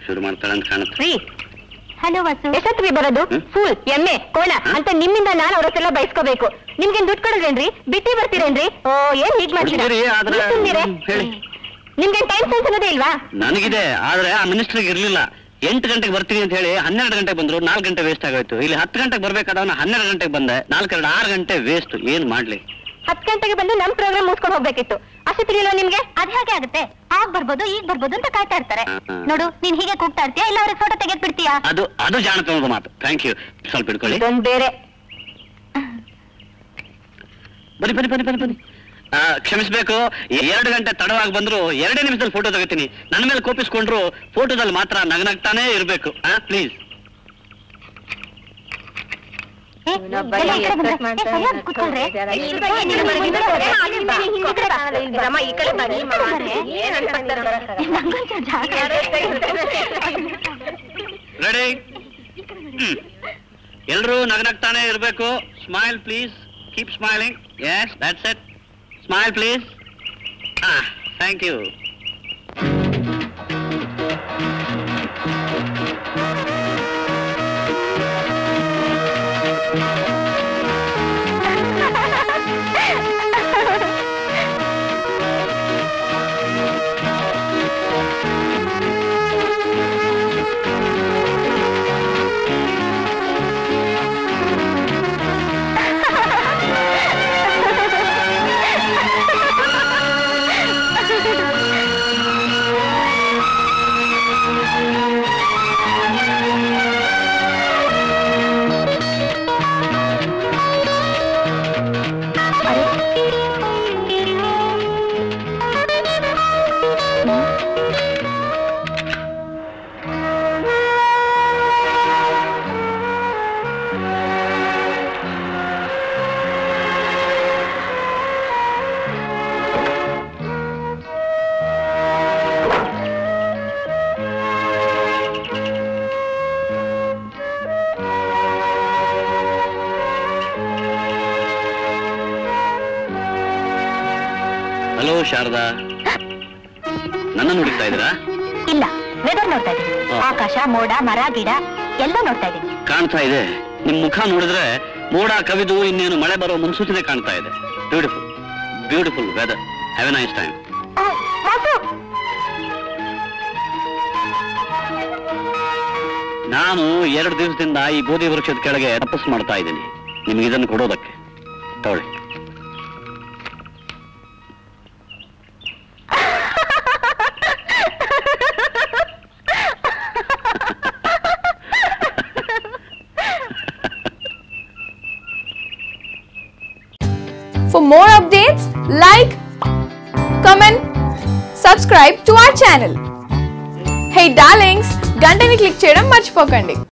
ಶುರು ಮಾಡ್ತಾಳೆ ಅಂತ ಕಾಣುತ್ತೆ ಹಲೋ ವಸು ಎಷ್ಟೊತ್ತಿಗೆ ಬರೋದು ಹ್ಮ್? ಫುಲ್ ಎಮ್ಮೆ ಕೋಣ ಹ? ಅಂತ ನಿಮ್ಮಿಂದ ನಾನು ಅವ್ರ ಹತ್ರ ಬಯಸ್ಕೋಬೇಕು ನಿಮ್ಗೇನ್ ದುಡ್ಡು ಕೊಡೋದೇನ್ರಿ ಬಿಟ್ಟಿ ಬರ್ತೀರೇನ್ರಿ ಓ ಏನ್ ಹೀಗ್ ಮಾಡ್ತೀರಾ ಕೊಡ್ತೀರಿ, ಆದ್ರೆ- ನೀವ್ ಸುಮ್ನಿರೆ. ಹ್ಮ್, ಹೇಳಿ. ನಿಮ್ಗೆ ಟೈಮ್ ಸೆನ್ಸ್ ಅನ್ನೋದೇ ಇಲ್ವಾ ನನಗಿದೆ ಆದ್ರೆ ಆ ಮಿನಿಸ್ಟರ್ಗೆ ಇರ್ಲಿಲ್ಲ ಎಂಟು ಗಂಟೆಗೆ ಬರ್ತೀನಿ ಅಂತ ಹೇಳಿ ಹನ್ನೆರಡು ಗಂಟೆಗೆ ಬಂದ್ರು ನಾಲ್ಕು ಗಂಟೆ ವೇಸ್ಟ್ ಆಗೋಯ್ತು ಇಲ್ಲಿ ಹತ್ತು ಗಂಟೆಗೆ ಬರ್ಬೇಕಾದವನ ಹನ್ನೆರಡು ಗಂಟೆಗೆ ಬಂದೆ ನಾಲ್ಕೆರಡು ಆರು ಗಂಟೆ ವೇಸ್ಟ್ ಏನ್ ಮಾಡ್ಲಿ ಹತ್ತು ಗಂಟೆಗೆ ಬಂದು ನಮ್ ಪ್ರೋಗ್ರಾಮ್ ಮುಗಿಸ್ಕೊಂಡು ಹೋಗ್ಬೇಕಿತ್ತು ಅಷ್ಟು ತಿಳಿಯಲ್ಲ ನಿಮ್ಗೆ ಅದ್ ಹೇಗೆ ಆಗುತ್ತೆ ಆಗ ಬರ್ಬೋದು ಈಗ ಬರ್ಬೋದು ಅಂತ ಕಾಯ್ತಾ ಇರ್ತಾರೆ ಹ್ಮ್, ಹ್ಮ್. ನೋಡು ನೀನ್ ಹೀಗೆ ಕೂಗ್ತಾ ಇರ್ತೀಯ ಇಲ್ಲ ಅವ್ರಿಗೆ ಫೋಟೋ ತೆಗೆದ್ ಬಿಡ್ತೀಯಾ ಅದು ಅದು ಜಾಣತನದ ಮಾತು ಥ್ಯಾಂಕ್ ಯು ಸ್ವಲ್ಪ ಇಟ್ಕೊಳ್ಳಿ ಇದೊಂದ್ ಬೇರೆ ಬನ್ನಿ ಬನ್ನಿ ಬನ್ನಿ ಬನ್ನಿ ಬನ್ನಿ ಆ, ಕ್ಷಮಿಸ್ಬೇಕು ಎರಡು ಗಂಟೆ ತಡವಾಗಿ ಬಂದ್ರು ಎರಡೇ ನಿಮಿಷದಲ್ಲಿ ಫೋಟೋ ತೆಗಿತೀನಿ ನನ್ನ ಮೇಲೆ ಕೋಪಿಸ್ಕೊಂಡ್ರು ಫೋಟೋದಲ್ಲಿ ಮಾತ್ರ ನಗನಗ್ತಾನೇ ಇರ್ಬೇಕು ಪ್ಲೀಸ್ ಏ, ಇನ್ನೊಬ್ಬ ಎಲ್ಲ ಈ ಕಡೆ ಎಷ್ಟೊತ್ತು ಬಂದ್ರೆ, ಮಾಡ್ತಾನೆ ಏ, ಸರಿಯಾಗಿ ಕೂತ್ಕೊಳ್ರಿ. ಜನ ಈ ಈ ಕಡೆ ಕಡೆ ಹಿಂದೆ ಬನ್ನಿ, ಹಿಂದೆ ಹಿಂದೆ ಬನ್ನಿ, ಬನ್ನಿ, ಹಿಂದೆ ಹಿಂದೆ ಹಿಂದೆ ಬನ್ನಿ. ಬನ್ನಿ. ರಮ, ಈ ಕಡೆ ಬನ್ನಿ, ಈ ಕಡೆ ಮಾತ್ರ. ಬರ್ರಿ. ಏನ್ ಅನ್ಕೊಂತಾರೆ ಬರಕ್ಕಾಗಲ್ಲ. ನಂಗೊಂಚೂರು ಜಾಗ ರೆಡಿ ಎಲ್ರೂ ನಗನಗ್ತಾನೆ ಇರಬೇಕು smile please keep smiling yes that's it smile please thank you hello Sharada ನನ್ನ ನೋಡ್ತಾ ಇದ್ದೀರಾ ಇಲ್ಲ ವೆದರ್ ನೋಡ್ತಾ ಇದ್ದೀನಿ ಹಾ. ಆಕಾಶ ಮೋಡ ಮರ ಗಿಡ ಎಲ್ಲ ನೋಡ್ತಾ ಇದ್ದೀನಿ ಕಾಣ್ತಾ ಇದೆ ನಿಮ್ ಮುಖ ನೋಡಿದ್ರೆ ಮೋಡ ಕವಿದು ಇನ್ನೇನು ಮಳೆ ಬರೋ ಮುನ್ಸೂಚನೆ ಕಾಣ್ತಾ ಇದೆ beautiful beautiful weather have a nice time ಓ, ವಾಸು! ನಾನು ಎರಡು ದಿವಸದಿಂದ ಈ ಬೋಧಿ ವೃಕ್ಷದ ಕೆಳಗೆ ತಪಸ್ ಮಾಡ್ತಾ ಇದ್ದೀನಿ ನಿಮ್ಗೆ ಇದನ್ನು ಕೊಡೋದಕ್ಕೆ ತಗೊಳ್ಳಿ For more updates, like, comment, subscribe to our channel. Hey darlings, గంటని click చేయడం మర్చిపోకండి